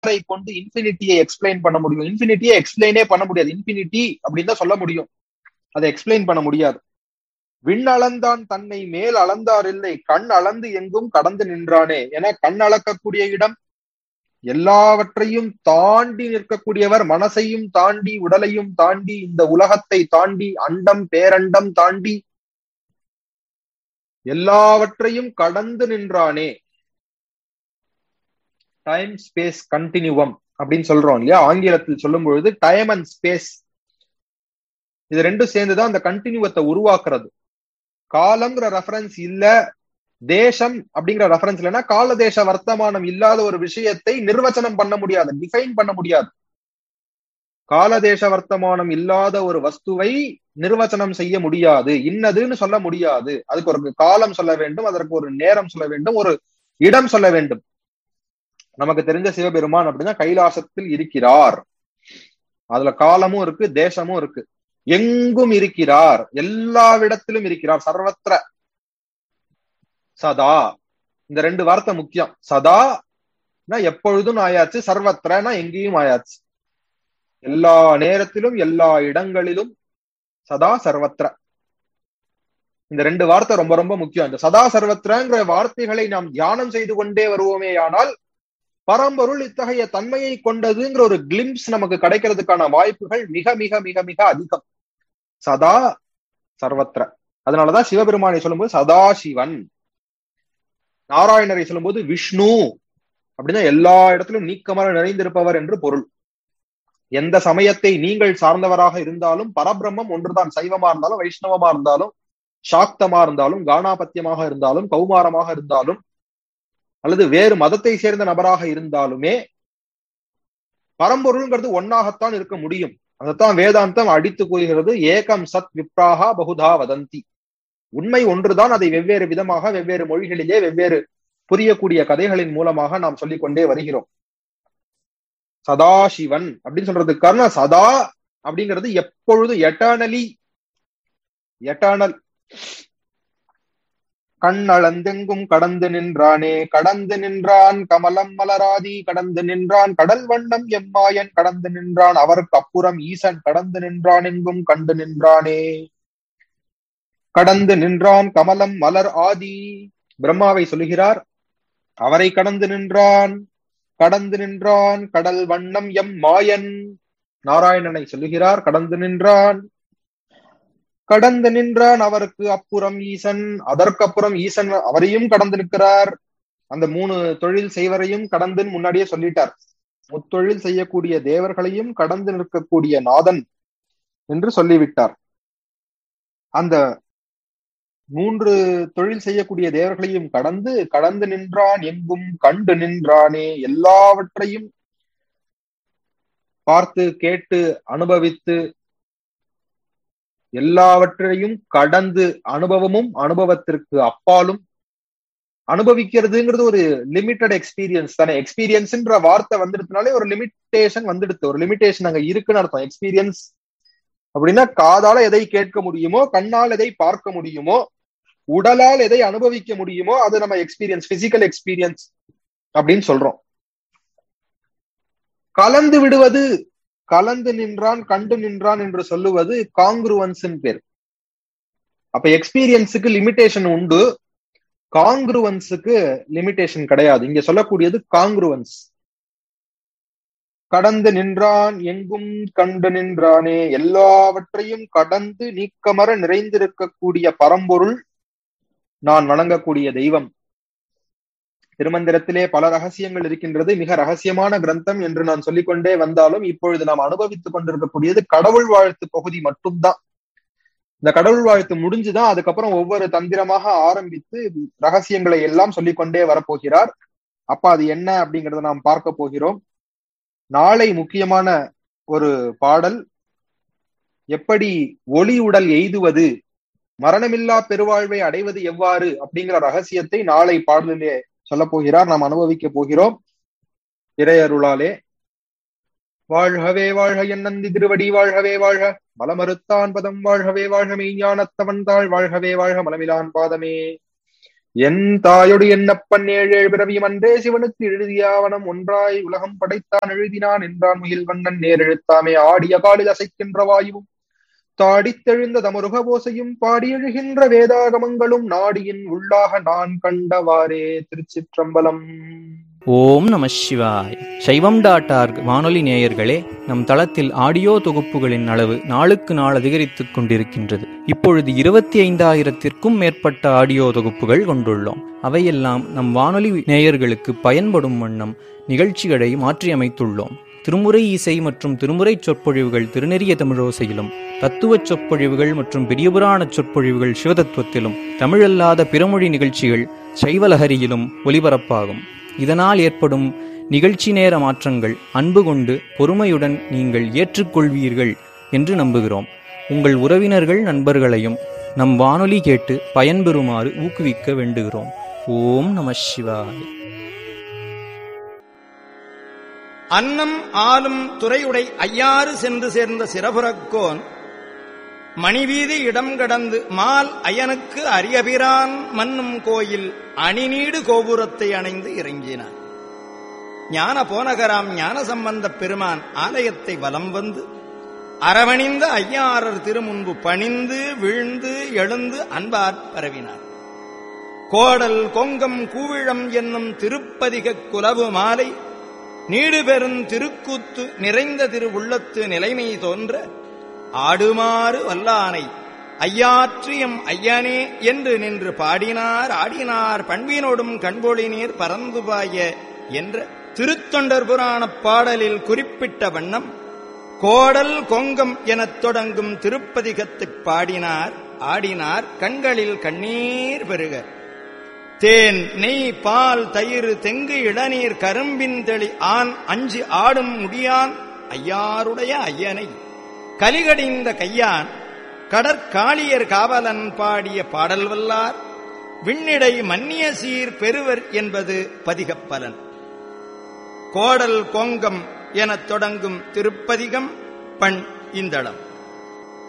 நம்பரை கொண்டு இன்ஃபினிட்டியை எக்ஸ்பிளைன் பண்ண முடியும் இன்ஃபினிட்டியை எக்ஸ்பிளைனே பண்ண முடியாது இன்ஃபினிட்டி அப்படின்னு தான் சொல்ல முடியும் அதை எக்ஸ்பிளைன் பண்ண முடியாது விண் அளந்தான் தன்னை மேல் அளந்தார் இல்லை கண் அளந்து எங்கும் கடந்து நின்றானே என கண் அளக்கக்கூடிய இடம் எல்லாவற்றையும் தாண்டி நிற்கக்கூடியவர் மனசையும் தாண்டி உடலையும் தாண்டி இந்த உலகத்தை தாண்டி அண்டம் பேரண்டம் தாண்டி எல்லாவற்றையும் கடந்து நின்றானே டைம் ஸ்பேஸ் கண்டினியூவம் அப்படின்னு சொல்றோம் இல்லையா ஆங்கிலத்தில் சொல்லும் பொழுது டைம் அண்ட் ஸ்பேஸ் இது ரெண்டும் சேர்ந்துதான் அந்த கண்டினியூவத்தை உருவாக்குறது காலம்ங்கிற ரெஃபரன்ஸ் இல்ல தேசம் அப்படிங்கிற ரெஃபரன்ஸ் இல்லைன்னா கால தேச வர்த்தமானம் இல்லாத ஒரு விஷயத்தை நிர்வச்சனம் பண்ண முடியாது டிஃபைன் பண்ண முடியாது கால தேச வர்த்தமானம் இல்லாத ஒரு வஸ்துவை நிர்வச்சனம் செய்ய முடியாது இன்னதுன்னு சொல்ல முடியாது அதுக்கு ஒரு காலம் சொல்ல வேண்டும் அதற்கு ஒரு நேரம் சொல்ல வேண்டும் ஒரு இடம் சொல்ல வேண்டும் நமக்கு தெரிஞ்ச சிவபெருமான் அப்படின்னா கைலாசத்தில் இருக்கிறார் அதுல காலமும் இருக்கு தேசமும் இருக்கு எங்கும் இருக்கிறார் எல்லாவிடத்திலும் இருக்கிறார் சர்வத்திர சதா இந்த ரெண்டு வார்த்தை முக்கியம் சதா எப்பொழுதும் ஆயாச்சு சர்வத்திரனா எங்கேயும் ஆயாச்சு எல்லா நேரத்திலும் எல்லா இடங்களிலும் சதா சர்வத்திர இந்த ரெண்டு வார்த்தை ரொம்ப ரொம்ப முக்கியம் இந்த சதா சர்வத்திரங்கிற வார்த்தைகளை நாம் தியானம் செய்து கொண்டே வருவோமே ஆனால் பரம்பொருள் இத்தகைய தன்மையை கொண்டதுங்கிற ஒரு கிளிம்ஸ் நமக்கு கிடைக்கிறதுக்கான வாய்ப்புகள் மிக மிக மிக மிக அதிகம் சதா சர்வத்திர அதனாலதான் சிவபெருமானை சொல்லும்போது சதாசிவன் நாராயணரை சொல்லும்போது விஷ்ணு அப்படின்னா எல்லா இடத்திலும் நீக்கமர நிறைந்திருப்பவர் என்று பொருள் எந்த சமயத்தை நீங்கள் சார்ந்தவராக இருந்தாலும் பரபிரம்மம் ஒன்றுதான் சைவமா இருந்தாலும் வைஷ்ணவமா இருந்தாலும் சாக்தமா இருந்தாலும் கானாபத்தியமாக இருந்தாலும் கௌமாரமாக இருந்தாலும் அல்லது வேறு மதத்தை சேர்ந்த நபராக இருந்தாலுமே பரம்பொருள்ங்கிறது ஒன்னாகத்தான் இருக்க முடியும் அதைத்தான் வேதாந்தம் அடித்து கூறுகிறது ஏகம் சத் விப்ராகா பகுதா வதந்தி உண்மை ஒன்றுதான் அதை வெவ்வேறு விதமாக வெவ்வேறு மொழிகளிலே வெவ்வேறு புரியக்கூடிய கதைகளின் மூலமாக நாம் சொல்லிக் கொண்டே வருகிறோம் சதாசிவன் அப்படின்னு சொல்றதுக்கு காரணம் சதா அப்படிங்கிறது எப்பொழுது எட்டர்னலி எட்டர்னல் கண்ணளந்தெங்கும் கடந்து நின்றானே கடந்து நின்றான் கமலம் மலராதி கடந்து நின்றான் கடல் வண்ணம் எம்மாயன் கடந்து நின்றான் அவருக்கு அப்புறம் ஈசன் கடந்து நின்றான் எங்கும் கண்டு நின்றானே கடந்து நின்றான் கமலம் மலர் ஆதி பிரம்மாவை சொல்லுகிறார் அவரை கடந்து நின்றான் கடந்து நின்றான் கடல் வண்ணம் எம் மாயன் நாராயணனை சொல்லுகிறார் கடந்து நின்றான் கடந்து நின்றான் அவருக்கு அப்புறம் ஈசன் அதற்கப்புறம் ஈசன் அவரையும் கடந்து நிற்கிறார் அந்த மூணு தொழில் செய்வரையும் கடந்து முன்னாடியே சொல்லிட்டார் முத்தொழில் செய்யக்கூடிய தேவர்களையும் கடந்து நிற்கக்கூடிய நாதன் என்று சொல்லிவிட்டார் அந்த மூன்று தொழில் செய்யக்கூடிய தேவர்களையும் கடந்து கடந்து நின்றான் எங்கும் கண்டு நின்றானே எல்லாவற்றையும் பார்த்து கேட்டு அனுபவித்து எல்லாவற்றையும் கடந்து அனுபவமும் அனுபவத்திற்கு அப்பாலும் அனுபவிக்கிறதுங்கிறது ஒரு லிமிட்டட் எக்ஸ்பீரியன்ஸ் தானே எக்ஸ்பீரியன்ஸ்ன்ற வார்த்தை வந்துடுதுனாலே ஒரு லிமிட்டேஷன் வந்துடுது ஒரு லிமிட்டேஷன் அங்க இருக்குன்னு அர்த்தம் எக்ஸ்பீரியன்ஸ் அப்படின்னா காதால எதை கேட்க முடியுமோ கண்ணால் எதை பார்க்க முடியுமோ உடலால் எதை அனுபவிக்க முடியுமோ அது நம்ம எக்ஸ்பீரியன்ஸ் பிசிக்கல் எக்ஸ்பீரியன்ஸ் அப்படின்னு சொல்றோம் கலந்து விடுவது கலந்து நின்றான் கண்டு நின்றான் என்று சொல்லுவது காங்க்ருவன்ஸ் பேர் அப்ப எக்ஸ்பீரியன்ஸுக்கு லிமிடேஷன் உண்டு காங்க்ருவன்ஸுக்கு லிமிடேஷன் கிடையாது இங்க சொல்லக்கூடியது காங்க்ருவன்ஸ் கடந்து நின்றான் எங்கும் கண்டு நின்றானே எல்லாவற்றையும் கடந்து நீக்கமர நிறைந்திருக்கக்கூடிய பரம்பொருள் நான் வணங்கக்கூடிய தெய்வம் திருமந்திரத்திலே பல ரகசியங்கள் இருக்கின்றது மிக ரகசியமான கிரந்தம் என்று நான் சொல்லிக்கொண்டே வந்தாலும் இப்பொழுது நாம் அனுபவித்துக் கொண்டிருக்கக்கூடியது கடவுள் வாழ்த்து பகுதி மட்டும்தான் இந்த கடவுள் வாழ்த்து முடிஞ்சுதான் அதுக்கப்புறம் ஒவ்வொரு தந்திரமாக ஆரம்பித்து ரகசியங்களை எல்லாம் சொல்லிக்கொண்டே வரப்போகிறார் அப்ப அது என்ன அப்படிங்கறத நாம் பார்க்க போகிறோம் நாளை முக்கியமான ஒரு பாடல் எப்படி ஒளி உடல் எய்துவது மரணமில்லா பெருவாழ்வை அடைவது எவ்வாறு அப்படிங்கிற ரகசியத்தை நாளை பாடலிலே சொல்ல போகிறார் நாம் அனுபவிக்க போகிறோம் இறையருளாலே வாழ்கவே வாழ்க என் நந்தி திருவடி வாழ்கவே வாழ்க மலமறுத்தான் பதம் வாழ்கவே வாழ்க மெய்ஞானத்தவன் தாழ் வாழ்கவே வாழ்க மலமிலான் பாதமே என் தாயொடு என்னப்பன் ஏழு பிறவியும் அன்றே சிவனுக்கு எழுதியாவனம் ஒன்றாய் உலகம் படைத்தான் எழுதினான் என்றான் முகில் வண்ணன் நேரெழுத்தாமே ஆடிய காலில் அசைக்கின்ற வாயுவும் தாடித்தெழுந்த தமருக ஓசையும் பாடி எழுகின்ற வேதாகமங்களும் நாடியின் உள்ளாக நான் கண்டவாறே திருச்சிற்றம்பலம் ஓம் நம சிவாய் சைவம் டாட் ஆர்க் வானொலி நேயர்களே நம் தளத்தில் ஆடியோ தொகுப்புகளின் அளவு நாளுக்கு நாள் அதிகரித்துக் கொண்டிருக்கின்றது இப்பொழுது இருபத்தி ஐந்தாயிரத்திற்கும் மேற்பட்ட ஆடியோ தொகுப்புகள் கொண்டுள்ளோம் அவையெல்லாம் நம் வானொலி நேயர்களுக்கு பயன்படும் வண்ணம் நிகழ்ச்சிகளை மாற்றியமைத்துள்ளோம் திருமுறை இசை மற்றும் திருமுறை சொற்பொழிவுகள் திருநெறிய தமிழோசையிலும் தத்துவ சொற்பொழிவுகள் மற்றும் பெரியபுராண சொற்பொழிவுகள் சிவதத்துவத்திலும் தமிழல்லாத பிறமொழி நிகழ்ச்சிகள் சைவலஹரியிலும் ஒலிபரப்பாகும் இதனால் ஏற்படும் நிகழ்ச்சி நேர மாற்றங்கள் அன்பு கொண்டு பொறுமையுடன் நீங்கள் ஏற்றுக்கொள்வீர்கள் என்று நம்புகிறோம் உங்கள் உறவினர்கள் நண்பர்களையும் நம் வானொலி கேட்டு பயன்பெறுமாறு ஊக்குவிக்க வேண்டுகிறோம் ஓம் நம சிவாய் அன்னம் ஆளும் துறையுடை ஐயாறு சென்று சேர்ந்த சிறபுறக்கோன் மணிவீதி இடம் கடந்து மால் அயனுக்கு அரியபிரான் மன்னும் கோயில் அணிநீடு கோபுரத்தை அணைந்து இறங்கினார் ஞான போனகராம் ஞான சம்பந்தப் பெருமான் ஆலயத்தை வலம் வந்து அரவணிந்த ஐயாரர் திருமுன்பு பணிந்து விழுந்து எழுந்து அன்பாற் பரவினார் கோடல் கொங்கம் கூவிழம் என்னும் திருப்பதிக குலவு மாலை நீடு பெறும் திருக்கூத்து நிறைந்த திரு உள்ளத்து நிலைமை தோன்ற ஆடுமாறு வல்லானை ஐயாற்றியம் ஐயனே என்று நின்று பாடினார் ஆடினார் பண்பினோடும் கண்பொழினீர் பறந்து பாய என்ற திருத்தொண்டர் புராணப் பாடலில் குறிப்பிட்ட வண்ணம் கோடல் கொங்கம் எனத் தொடங்கும் திருப்பதிகத்தைப் பாடினார் ஆடினார் கண்களில் கண்ணீர் பெருக தேன் நெய் பால் தயிர் தெங்கு இளநீர் கரும்பின் தெளி ஆண் அஞ்சு ஆடும் முடியான் ஐயாருடைய ஐயனை கலிகடிந்த கையான் கடற்காளியர் காவலன் பாடிய பாடல் வல்லார் விண்ணிடை மன்னிய சீர் பெறுவர் என்பது பதிகப்பலன் கோடல் கொங்கம் எனத் தொடங்கும் திருப்பதிகம் பண் இந்தளம்